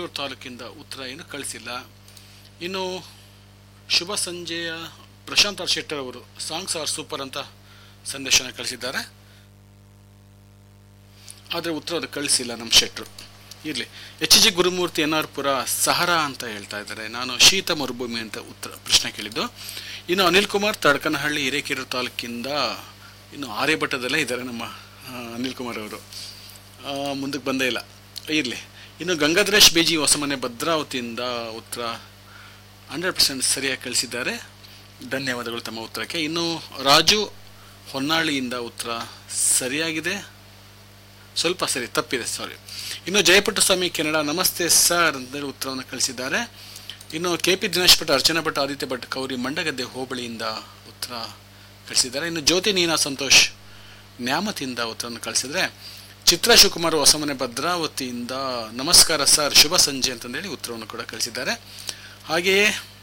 ಜಗಳೂರು ತಾಲೂಕಿಂದ ಉತ್ತರ ಏನು ಕಳಿಸಿಲ್ಲ ಇನ್ನು ಶುಭ ಸಂಜೆಯ ಪ್ರಶಾಂತ್ ಆರ್ ಶೆಟ್ಟರ್ ಅವರು ಸಾಂಗ್ಸ್ ಆರ್ ಸೂಪರ್ ಅಂತ ಸಂದೇಶನ ಕಳಿಸಿದ್ದಾರೆ ಆದರೆ ಉತ್ತರವನ್ನು ಕಳಿಸಿಲ್ಲ ನಮ್ಮ ಶೆಟ್ರು ಇರಲಿ H G Gurumurthy N R Pura Sahara ಅಂತ ಹೇಳ್ತಾ ಇದ್ದಾರೆ ನಾನು ಶೀತ ಮರುಭೂಮಿ ಅಂತ ಉತ್ತರ ಪ್ರಶ್ನೆ ಕೇಳಿದ್ದು ಇನ್ನು ಅನಿಲ್ ಕುಮಾರ್ ತಡಕನಹಳ್ಳಿ ಹಿರೇಕೆರೂರು ತಾಲೂಕಿಂದ ಇನ್ನು ಆರ್ಯಭಟ್ಟದಲ್ಲೇ ಇದ್ದಾರೆ ನಮ್ಮ ಆ, ಅನಿಲ್ ಕುಮಾರ್ ಅವರು ಆ, ಮುಂದಕ್ಕೆ ಬಂದೇ ಇಲ್ಲ ಇರಲಿ ಇನ್ನು ಗಂಗಾಧರೇಶ್ ಬೇಜಿ ಹೊಸಮನೆ ಭದ್ರಾವತಿಯಿಂದ ಉತ್ತರ ಹಂಡ್ರೆಡ್ ಪರ್ಸೆಂಟ್ ಸರಿಯಾಗಿ ಕಳಿಸಿದ್ದಾರೆ ಧನ್ಯವಾದಗಳು ತಮ್ಮ ಉತ್ತರಕ್ಕೆ ಇನ್ನು ರಾಜು ಹೊನ್ನಾಳಿಯಿಂದ ಉತ್ತರ ಸರಿಯಾಗಿದೆ ಸ್ವಲ್ಪ ಸರಿ ತಪ್ಪಿದೆ ಸಾರಿ ಇನ್ನು ಜಯಪುಟ್ಟಸ್ವಾಮಿ ಕೆನಡಾ ನಮಸ್ತೆ ಸರ್ ಅಂತೇಳಿ ಉತ್ತರವನ್ನು ಕಳಿಸಿದ್ದಾರೆ ಇನ್ನು ಕೆ ಪಿ ದಿನೇಶ್ ಭಟ್ ಅರ್ಚನಾ ಭಟ್ ಆದಿತ್ಯ ಭಟ್ ಕೌರಿ ಮಂಡಗದ್ದೆ ಹೋಬಳಿಯಿಂದ ಉತ್ತರ ಕಳಿಸಿದ್ದಾರೆ ಇನ್ನು ಜ್ಯೋತಿ ನೀನಾ ಸಂತೋಷ್ ನ್ಯಾಮತಿಯಿಂದ ಉತ್ತರವನ್ನು ಕಳಿಸಿದರೆ ಚಿತ್ರ ಶಿವಕುಮಾರ್ ಹೊಸಮನೆ ಭದ್ರಾವತಿಯಿಂದ ನಮಸ್ಕಾರ ಸರ್ ಶುಭ ಸಂಜೆ ಅಂತಂದೇಳಿ ಉತ್ತರವನ್ನು ಕೂಡ ಕಳಿಸಿದ್ದಾರೆ ಹಾಗೆಯೇ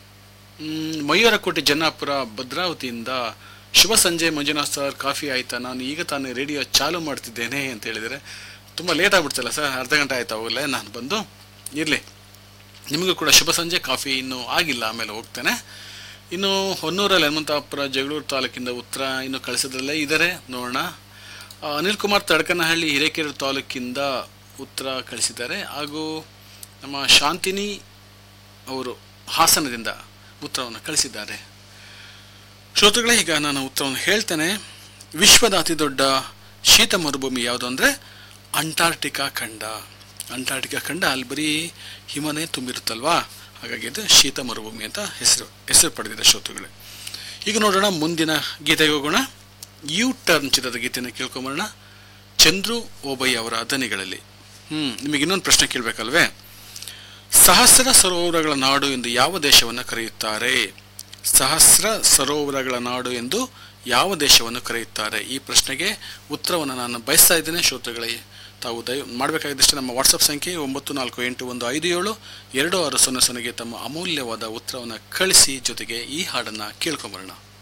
ಮ್, ಮಯೂರಕೋಟೆ ಜನ್ನಾಪುರ ಭದ್ರಾವತಿಯಿಂದ ಶುಭ ಸಂಜೆ ಮಂಜುನಾಥ್ ಸರ್ ಕಾಫಿ ಆಯ್ತಾ ನಾನು ಈಗ ತಾನೇ ರೇಡಿಯೋ ಚಾಲು ಮಾಡ್ತಿದ್ದೇನೆ ಅಂತ ಹೇಳಿದರೆ ತುಂಬ ಲೇಟ್ ಆಗ್ಬಿಡ್ತಲ್ಲ ಸರ್ ಅರ್ಧ ಗಂಟೆ ಆಯ್ತು ಅವಾಗಲೇ ನಾನು ಬಂದು ಇರಲಿ ನಿಮಗೂ ಕೂಡ ಶುಭ ಸಂಜೆ ಕಾಫಿ ಇನ್ನೂ ಆಗಿಲ್ಲ ಆಮೇಲೆ ಹೋಗ್ತೇನೆ ಇನ್ನು ಹೊನ್ನೂರಲ್ಲಿ ಹನುಮಂತಾಪುರ ಜಗಳೂರು ತಾಲೂಕಿಂದ ಉತ್ತರ ಇನ್ನು ಕಳಿಸೋದ್ರಲ್ಲೇ ಇದ್ದಾರೆ ನೋಡೋಣ ಆ, ಅನಿಲ್ ಕುಮಾರ್ ತಡಕನಹಳ್ಳಿ ಹಿರೇಕೆರೂರು ತಾಲೂಕಿಂದ ಉತ್ತರ ಕಳಿಸಿದ್ದಾರೆ ಹಾಗೂ ನಮ್ಮ ಶಾಂತಿನಿ ಅವರು ಹಾಸನದಿಂದ ಉತ್ತರವನ್ನು ಕಳಿಸಿದ್ದಾರೆ ಶ್ರೋತೃಗಳೇ ಈಗ ನಾನು ಉತ್ತರವನ್ನು ಹೇಳ್ತೇನೆ ವಿಶ್ವದ ಅತಿ ದೊಡ್ಡ ಶೀತ ಮರುಭೂಮಿ ಯಾವುದು ಅಂದರೆ ಅಂಟಾರ್ಟಿಕಾ ಖಂಡ ಅಂಟಾರ್ಟಿಕಾ ಖಂಡ ಅಲ್ಲಿ ಬರೀ ಹಿಮನೇ ತುಂಬಿರುತ್ತಲ್ವಾ ಹಾಗಾಗಿ ಇದು ಶೀತ ಮರುಭೂಮಿ ಅಂತ ಹೆಸರು ಹೆಸರು ಪಡೆದಿದೆ ಶ್ರೋತೃಗಳೇ ಈಗ ನೋಡೋಣ ಮುಂದಿನ ಗೀತೆಗೆ ಹೋಗೋಣ ಯು ಟರ್ನ್ ಚಿತ್ರದ ಗೀತೆಯನ್ನು ಕೇಳ್ಕೊಂಬರೋಣ ಚಂದ್ರು ಓಬಯ್ಯ ಅವರ ದನಿಗಳಲ್ಲಿ ಹ್ಞೂ ನಿಮಗೆ ಇನ್ನೊಂದು ಪ್ರಶ್ನೆ ಕೇಳಬೇಕಲ್ವೇ ಸಹಸ್ರ ಸರೋವರಗಳ ನಾಡು ಎಂದು ಯಾವ ದೇಶವನ್ನು ಕರೆಯುತ್ತಾರೆ ಸಹಸ್ರ ಸರೋವರಗಳ ನಾಡು ಎಂದು ಯಾವ ದೇಶವನ್ನು ಕರೆಯುತ್ತಾರೆ ಈ ಪ್ರಶ್ನೆಗೆ ಉತ್ತರವನ್ನು ನಾನು ಬಯಸ್ತಾ ಇದ್ದೇನೆ ಶ್ರೋತೃಗಳಿಗೆ ತಾವು ದಯ ಮಾಡಬೇಕಾಗಿದ್ದಷ್ಟೇ ನಮ್ಮ ವಾಟ್ಸಪ್ ಸಂಖ್ಯೆ ಒಂಬತ್ತು ನಾಲ್ಕು ಎಂಟು ಒಂದು ಐದು ಏಳು ಎರಡು ಆರು ಸೊನ್ನೆ ಸೊನ್ನೆಗೆ ತಮ್ಮ ಅಮೂಲ್ಯವಾದ ಉತ್ತರವನ್ನು ಕಳಿಸಿ ಜೊತೆಗೆ ಈ ಹಾಡನ್ನು ಕೇಳ್ಕೊಂಬರೋಣ